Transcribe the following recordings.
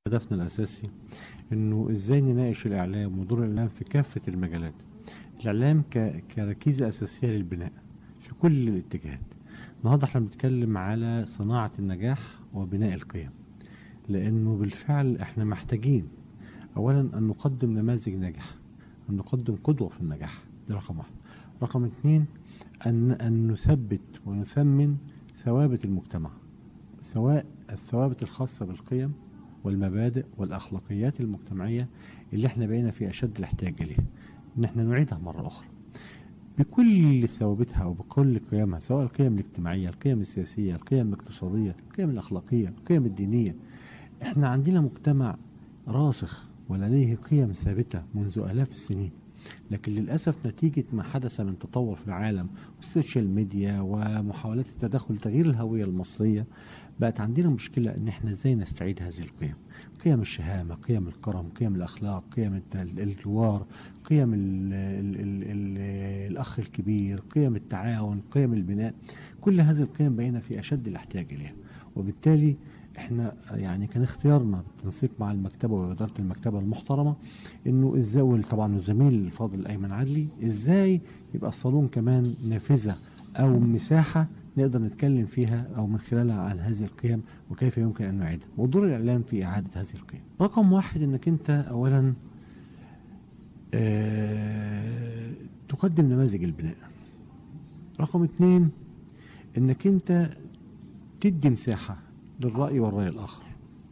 هدفنا الأساسي إنه إزاي نناقش الإعلام ودور الإعلام في كافة المجالات الإعلام ك- كركيزة أساسية للبناء في كل الاتجاهات النهاردة احنا بنتكلم على صناعة النجاح وبناء القيم لأنه بالفعل احنا محتاجين أولا أن نقدم نماذج ناجحة أن نقدم قدوة في النجاح ده رقم واحد رقم اثنين أن أن نثبت ونثمن ثوابت المجتمع سواء الثوابت الخاصة بالقيم والمبادئ والأخلاقيات المجتمعية اللي احنا بقينا في أشد الاحتياج إليها إن احنا نعيدها مرة أخرى بكل ثوابتها وبكل قيمها سواء القيم الاجتماعية القيم السياسية القيم الاقتصادية القيم الأخلاقية القيم الدينية احنا عندنا مجتمع راسخ ولديه قيم ثابتة منذ آلاف السنين لكن للأسف نتيجة ما حدث من تطور في العالم والسوشيال ميديا ومحاولات التدخل تغيير الهوية المصرية بقت عندنا مشكلة ان احنا ازاي نستعيد هذه القيم قيم الشهامة قيم الكرم قيم الأخلاق قيم الت- الجوار قيم ال ال ال ال الأخ الكبير قيم التعاون قيم البناء كل هذه القيم بقينا في أشد الاحتياج إليها وبالتالي احنا يعني كان اختيارنا بالتنسيق مع المكتبه واداره المكتبه المحترمه انه ازاي طبعا الزميل الفاضل ايمن عدلي ازاي يبقى الصالون كمان نافذه او مساحه نقدر نتكلم فيها او من خلالها عن هذه القيم وكيف يمكن ان نعيدها ودور الاعلام في اعاده هذه القيم رقم واحد انك انت اولا آه تقدم نماذج البناء رقم اتنين انك انت تدي مساحة للرأي والرأي الآخر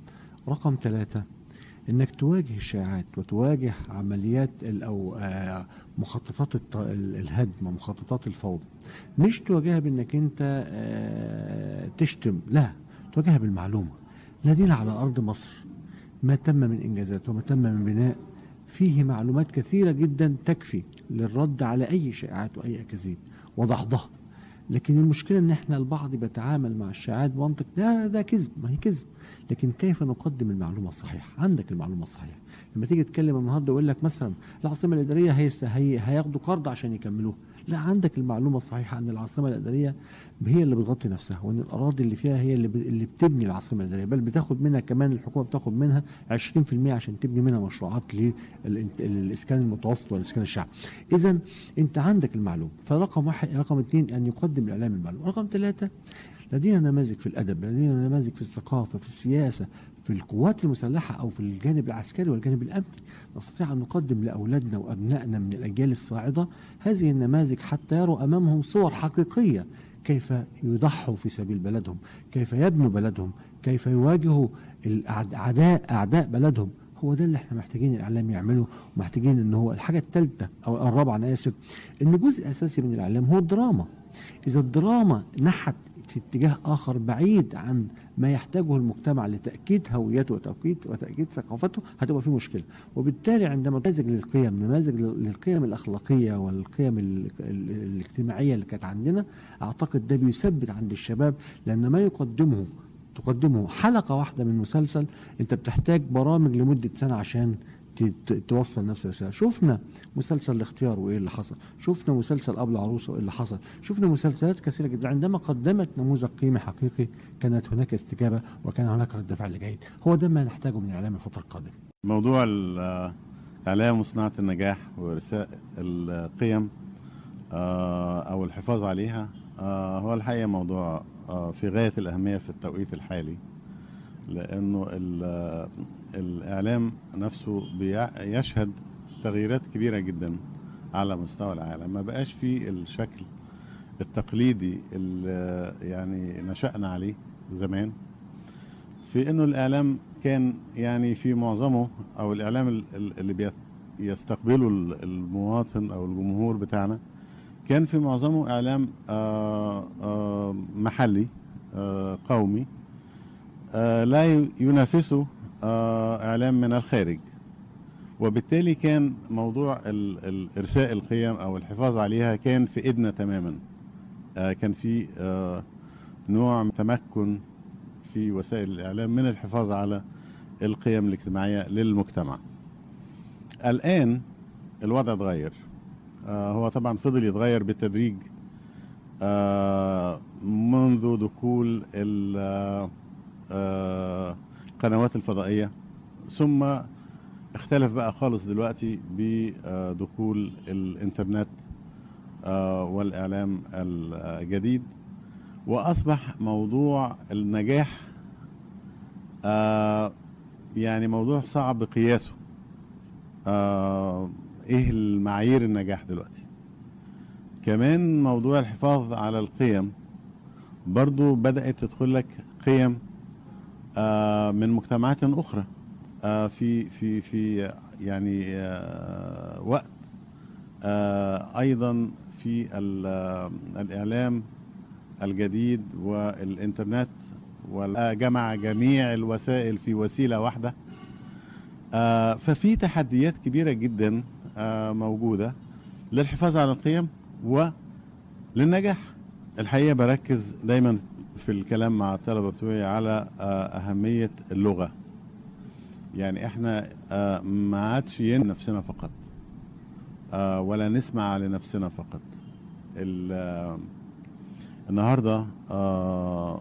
رقم ثلاثة انك تواجه الشائعات وتواجه عمليات ال- او آه، مخططات الط- ال- الهدم ومخططات الفوضى مش تواجهها بانك انت آه، تشتم لا تواجهها بالمعلومه لدينا على ارض مصر ما تم من انجازات وما تم من بناء فيه معلومات كثيره جدا تكفي للرد على اي شائعات واي اكاذيب وضحضها لكن المشكله ان احنا البعض بيتعامل مع الشائعات بمنطق ده ده كذب ما هي كذب لكن كيف نقدم المعلومه الصحيحه عندك المعلومه الصحيحه لما تيجي تتكلم النهارده يقول لك مثلا العاصمه الاداريه هيست... هي... هياخدوا قرض عشان يكملوها لا عندك المعلومه الصحيحه ان العاصمه الاداريه هي اللي بتغطي نفسها وان الاراضي اللي فيها هي اللي, ب... اللي بتبني العاصمه الاداريه بل بتاخد منها كمان الحكومه بتاخد منها 20% عشان تبني منها مشروعات للاسكان المتوسط والاسكان الشعبي اذا انت عندك المعلومه فرقم واحد رقم اثنين ان يقدم الاعلام المعلومه رقم ثلاثه لدينا نماذج في الادب لدينا نماذج في الثقافه في السياسه في القوات المسلحه او في الجانب العسكري والجانب الامني نستطيع ان نقدم لاولادنا وابنائنا من الاجيال الصاعده هذه النماذج حتى يروا امامهم صور حقيقيه كيف يضحوا في سبيل بلدهم كيف يبنوا بلدهم كيف يواجهوا الاعداء اعداء بلدهم هو ده اللي احنا محتاجين الاعلام يعمله ومحتاجين ان هو الحاجه الثالثه او الرابعه انا اسف ان جزء اساسي من الاعلام هو الدراما اذا الدراما نحت في اتجاه اخر بعيد عن ما يحتاجه المجتمع لتاكيد هويته وتاكيد وتاكيد ثقافته هتبقى في مشكله وبالتالي عندما نماذج للقيم نماذج للقيم الاخلاقيه والقيم ال- ال- الاجتماعيه اللي كانت عندنا اعتقد ده بيثبت عند الشباب لان ما يقدمه تقدمه حلقه واحده من مسلسل انت بتحتاج برامج لمده سنه عشان ت- ت- توصل نفس الرساله شفنا مسلسل الاختيار وايه اللي حصل شفنا مسلسل قبل عروسه وايه اللي حصل شفنا مسلسلات كثيره جدا عندما قدمت نموذج قيمي حقيقي كانت هناك استجابه وكان هناك رد فعل جيد هو ده ما نحتاجه من الاعلام الفتره القادمه موضوع الإعلام وصناعة النجاح ورساء القيم آه، أو الحفاظ عليها آه، هو الحقيقة موضوع آه، في غاية الأهمية في التوقيت الحالي لأنه ال- الإعلام نفسه بيع- يشهد تغييرات كبيرة جدا على مستوى العالم ما بقاش في الشكل التقليدي اللي يعني نشأنا عليه زمان في انه الاعلام كان يعني في معظمه او الاعلام ال- ال- اللي بيت- يستقبله ال- المواطن او الجمهور بتاعنا كان في معظمه اعلام آه، آه، محلي آه، قومي آه، لا ي- ينافسه آه، اعلام من الخارج وبالتالي كان موضوع ال- ال- ارساء القيم او الحفاظ عليها كان في ايدنا تماما آه، كان في آه، نوع من تمكن في وسائل الإعلام من الحفاظ على القيم الاجتماعية للمجتمع الآن الوضع اتغير آه هو طبعا فضل يتغير بالتدريج آه منذ دخول ال- آه، القنوات الفضائية ثم اختلف بقى خالص دلوقتي بدخول الانترنت آه، والاعلام الجديد واصبح موضوع النجاح آه، يعني موضوع صعب قياسه آه، ايه المعايير النجاح دلوقتي كمان موضوع الحفاظ على القيم برضو بدأت تدخل لك قيم آه، من مجتمعات أخرى آه، في في في يعني آه، وقت آه، أيضا في ال- آه، الإعلام الجديد والإنترنت وجمع جميع الوسائل في وسيلة واحدة آه، ففي تحديات كبيرة جدا آه، موجودة للحفاظ على القيم وللنجاح الحقيقة بركز دايما في الكلام مع الطلبة بتوعي على آه، أهمية اللغة يعني احنا آه، ما عادش ين نفسنا فقط آه، ولا نسمع لنفسنا فقط ال- آه، النهارده آه،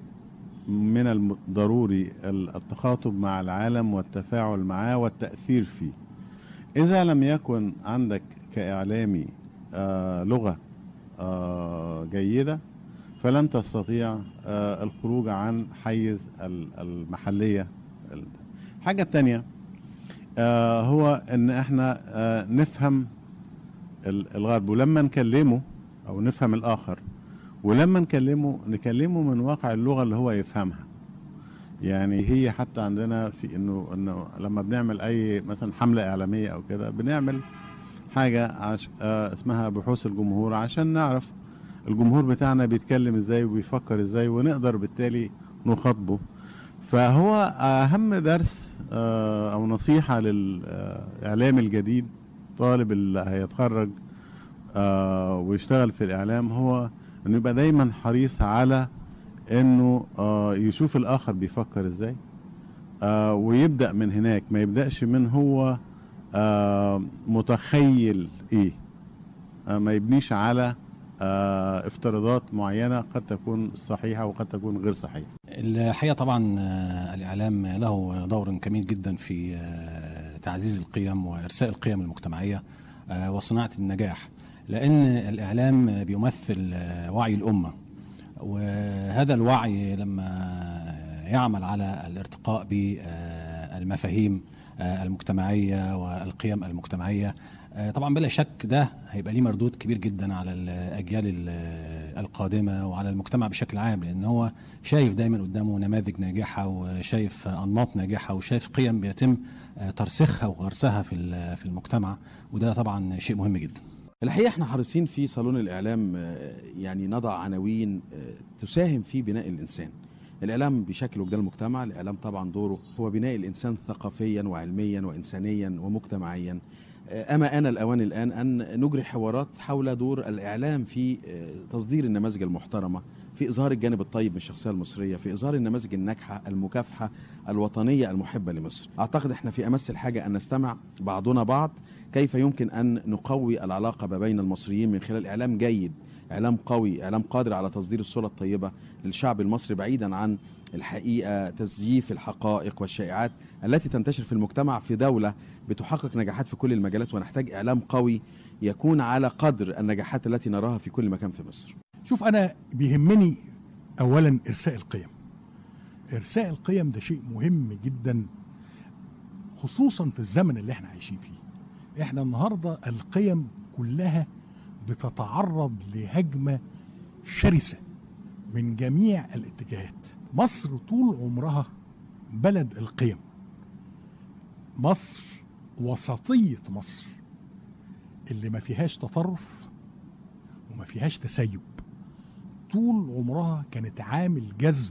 من الضروري التخاطب مع العالم والتفاعل معاه والتأثير فيه إذا لم يكن عندك كإعلامي آه، لغة آه، جيدة فلن تستطيع آه، الخروج عن حيز ال- المحلية الحاجة التانية آه، هو ان احنا آه، نفهم ال- الغرب ولما نكلمه او نفهم الاخر ولما نكلمه نكلمه من واقع اللغة اللي هو يفهمها يعني هي حتى عندنا في انه انه لما بنعمل اي مثلا حملة اعلامية او كده بنعمل حاجة عش... آه اسمها بحوث الجمهور عشان نعرف الجمهور بتاعنا بيتكلم ازاي وبيفكر ازاي ونقدر بالتالي نخاطبه فهو اهم درس آه او نصيحة للاعلام الجديد طالب اللي هيتخرج آه ويشتغل في الاعلام هو انه يبقى دايما حريص على انه آه يشوف الاخر بيفكر ازاي آه ويبدا من هناك ما يبداش من هو آه متخيل ايه آه ما يبنيش على آه افتراضات معينه قد تكون صحيحه وقد تكون غير صحيحه الحقيقه طبعا آه، الاعلام له دور كبير جدا في آه، تعزيز القيم وارساء القيم المجتمعيه آه، وصناعه النجاح لان الاعلام بيمثل آه، وعي الامه وهذا الوعي لما يعمل على الارتقاء بالمفاهيم آه، المجتمعيه والقيم المجتمعيه آه، طبعا بلا شك ده هيبقى ليه مردود كبير جدا على الاجيال ال- القادمه وعلى المجتمع بشكل عام لان هو شايف دايما قدامه نماذج ناجحه وشايف انماط ناجحه وشايف قيم بيتم آه، ترسيخها وغرسها في ال- في المجتمع وده طبعا شيء مهم جدا الحقيقه احنا حريصين في صالون الاعلام آه، يعني نضع عناوين آه، تساهم في بناء الانسان الاعلام بشكل وجدان المجتمع الاعلام طبعا دوره هو بناء الانسان ثقافيا وعلميا وانسانيا ومجتمعيا آه، اما انا الاوان الان ان نجري حوارات حول دور الاعلام في آه، تصدير النماذج المحترمه في اظهار الجانب الطيب من الشخصيه المصريه في اظهار النماذج الناجحه المكافحه الوطنيه المحبه لمصر اعتقد احنا في امس الحاجه ان نستمع بعضنا بعض كيف يمكن ان نقوي العلاقه ما بين المصريين من خلال اعلام جيد اعلام قوي اعلام قادر على تصدير الصوره الطيبه للشعب المصري بعيدا عن الحقيقه تزييف الحقائق والشائعات التي تنتشر في المجتمع في دوله بتحقق نجاحات في كل المجالات ونحتاج اعلام قوي يكون على قدر النجاحات التي نراها في كل مكان في مصر شوف انا بيهمني اولا ارساء القيم ارساء القيم ده شيء مهم جدا خصوصا في الزمن اللي احنا عايشين فيه احنا النهارده القيم كلها بتتعرض لهجمه شرسه من جميع الاتجاهات مصر طول عمرها بلد القيم مصر وسطيه مصر اللي ما فيهاش تطرف وما فيهاش تسيب طول عمرها كانت عامل جذب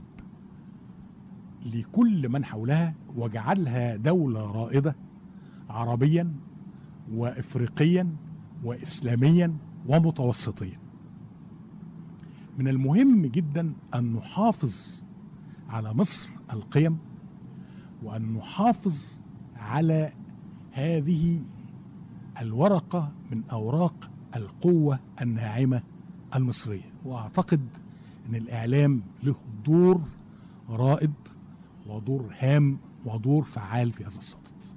لكل من حولها وجعلها دولة رائدة عربيا وافريقيا واسلاميا ومتوسطيا. من المهم جدا ان نحافظ على مصر القيم وان نحافظ على هذه الورقة من اوراق القوة الناعمة المصرية واعتقد ان الاعلام له دور رائد ودور هام ودور فعال في هذا الصدد